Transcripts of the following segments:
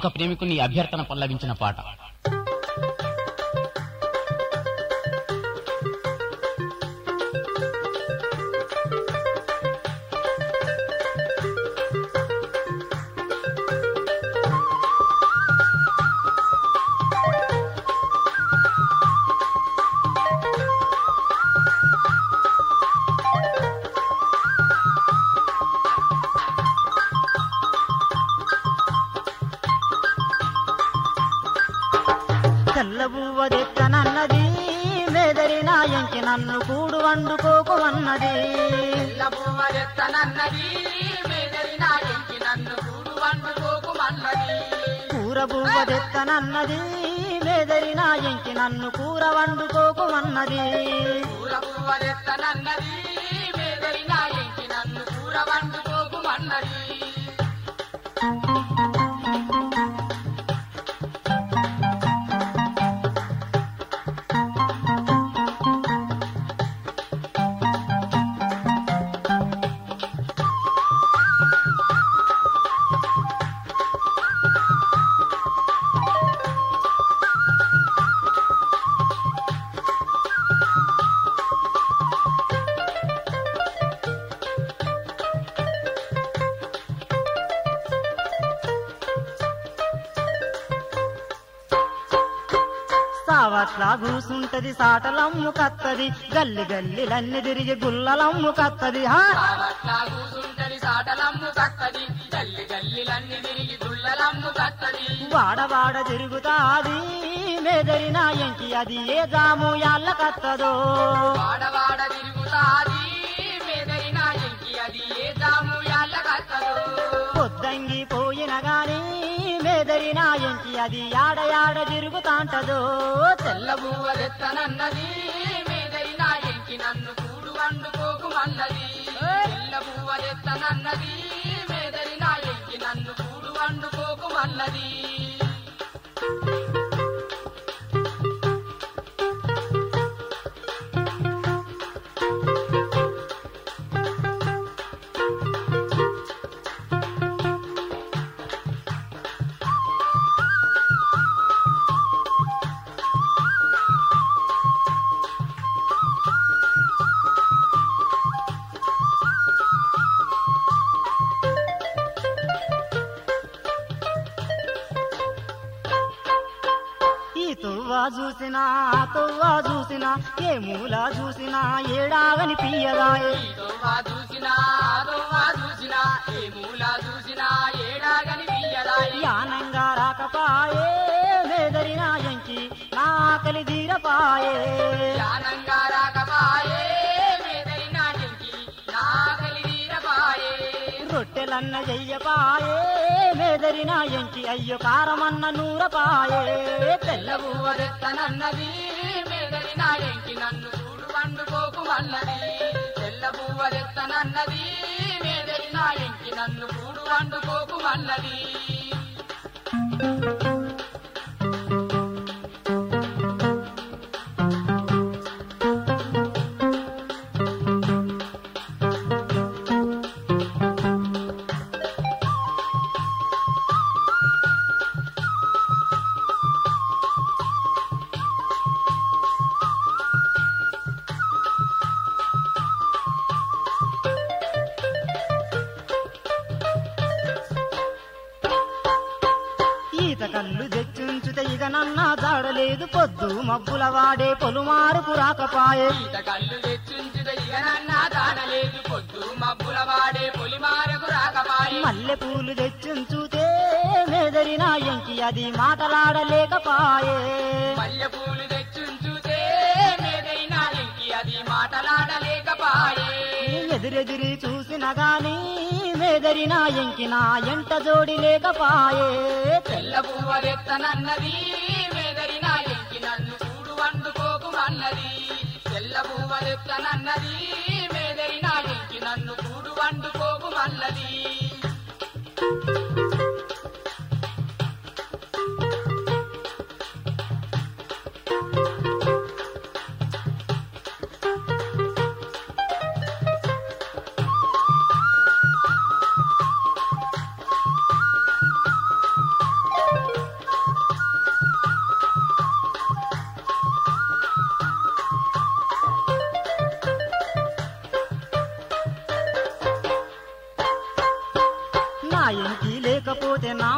ఒక ప్రేమికుని అభ్యర్థన పల్లవించిన పాట తెల్లబువ్వదెత్తనన్నది మెదరి నాయంకి నన్ను కూడు వండుకోకు అన్నది తెల్లబువ్వదెత్తనన్నది మేదరి నాయంకి నన్ను కూడు వండుకోకుమన్నది కూర బువ్వదెత్తనన్నది మెదరి నాయంకి నన్ను కూర వండుకోకు అన్నది కూరబువ్వదెత్తనన్నది మేదరి నాయంకి నన్ను కూర వండుకోకుమన్నది సావట్లా కూసుంటది సాటలమ్ము కత్తది గల్లి గల్లిలన్నీ తిరిగి గుల్లలమ్ము కత్తది హా కావట్లా కూసుంటది సాటలమ్ము కత్తది గల్లి గల్లిలన్నీ తిరిగి గుళ్ళలమ్ము కత్తది వాడవాడ తిరుగుతాది మెదరి నాయంకి అది ఏ జాము యాళ్ళ కత్తదో వాడవాడ తిరుగుతాది మేదరి నాయంకి అది ఏ జాము యాళ్ళ కత్తదు పొద్దంగి పోయిన గాని మెదరి నాయంకి అది యాడ యాడ తిరుగుతాంటదో తెల్ల తెల్లబువ్వదెత్తనన్నది మేదరి నాయంకి నన్ను కూడు వండుకోకుమన్నది తెల్లబువ్వదెత్తనన్నది మేదరి నాయంకి నన్ను కూడు వండుకోకుమన్నది ఈ తువ్వా చూసినా ఆ తువ్వా చూసినా ఏ మూల చూసినా ఏడాగని పియ్యదాయే దోవా చూసినా దోవా చూసినా ఏ మూల చూసినా ఏడాగని పియ్యదాయి యానంగా రాకపాయే మెదరి నాయంకి నా ఆకలి తీరపాయే ధ్యానంగా రాకపాయే మేదరి నాయంకి నాగలి వీరపాయే రొట్టెలన్న చెయ్యపాయే మెదరి నాయంకి అయ్యో కారమన్న నూరపాయే తెల్లవు తెల్లబువ్వదెత్తనన్నది మేదరి నాయంకి నన్ను చూడు వండుకోకుమన్నది తెల్లబువ్వదెత్తనన్నది మేదరి నాయంకి నన్ను చూడు వండుకోకుమన్నది ఈత కళ్ళు తెచ్చుంచుత ఇక నన్న జాడలేదు పొద్దు మబ్బుల వాడే పొలుమారుకు రాకపాయే ఈత కళ్ళు తెచ్చుంచుద ఇగనన్నా దాడలేదు పొద్దు మబ్బుల వాడే పొలిమారకు రాకపాయి మల్లె పూలు తెచ్చుంచుతే మెదరి నాయంకి అది మాటలాడలేకపాయే మల్లె పూలు తెచ్చుంచుతే మేదరి నాయంకి అది మాటలాడలేకపాయే ఎదురెదిరి చూసిన గాని మెదరి నాయంకి నా ఎంట జోడి లేకపాయే తెల్ల పువ్వదెత్తనన్నది మేదరి నాయంకి నన్ను చూడు వండుకోకుమన్నది తెల్ల పువ్వదెత్తనన్నది మేదరి నాయంకి నన్ను చూడు వండుకోకుమన్నది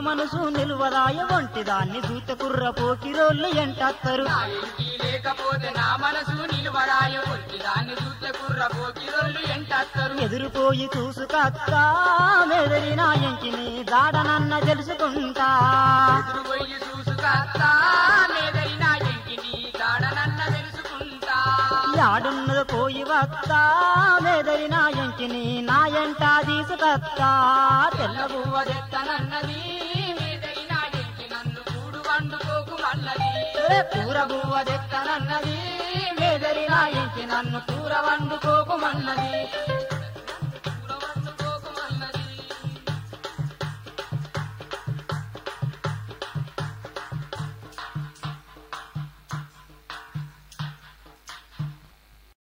మనసు నిలువదాయ ఒంటి దాన్ని చూత కుర్ర పోకిరోళ్ళు ఎంటత్తరు నా ఇంటి లేకపోతే నా మనసు నిలువరాయ వచ్చి దాన్ని చూస్తే కుర్ర పోకిరొల్లు ఎంటత్తరు ఎదురుపోయి చూసుకత్తా మెదరి నా ఎంకిని దాడనన్న తెలుసుకుంటా ఎదురు పోయి చూసుకత్తా లేదైనా ఇంటిని కాడనన్న తెలుసుకుంటా యాడున్నది పోయి వత్తా మెదరి నా ఎంకిని నా ఎంట తీసుకత్తా తెల్లబు పువ్వ తెత్తనన్నది మీదైనా ఇంటి నన్ను కూడు వండుకోకుమన్నది కూర బువ్వ తెత్తనన్నది మెదరి నా ఎంకి నన్ను కూర వండుకోకుమన్నది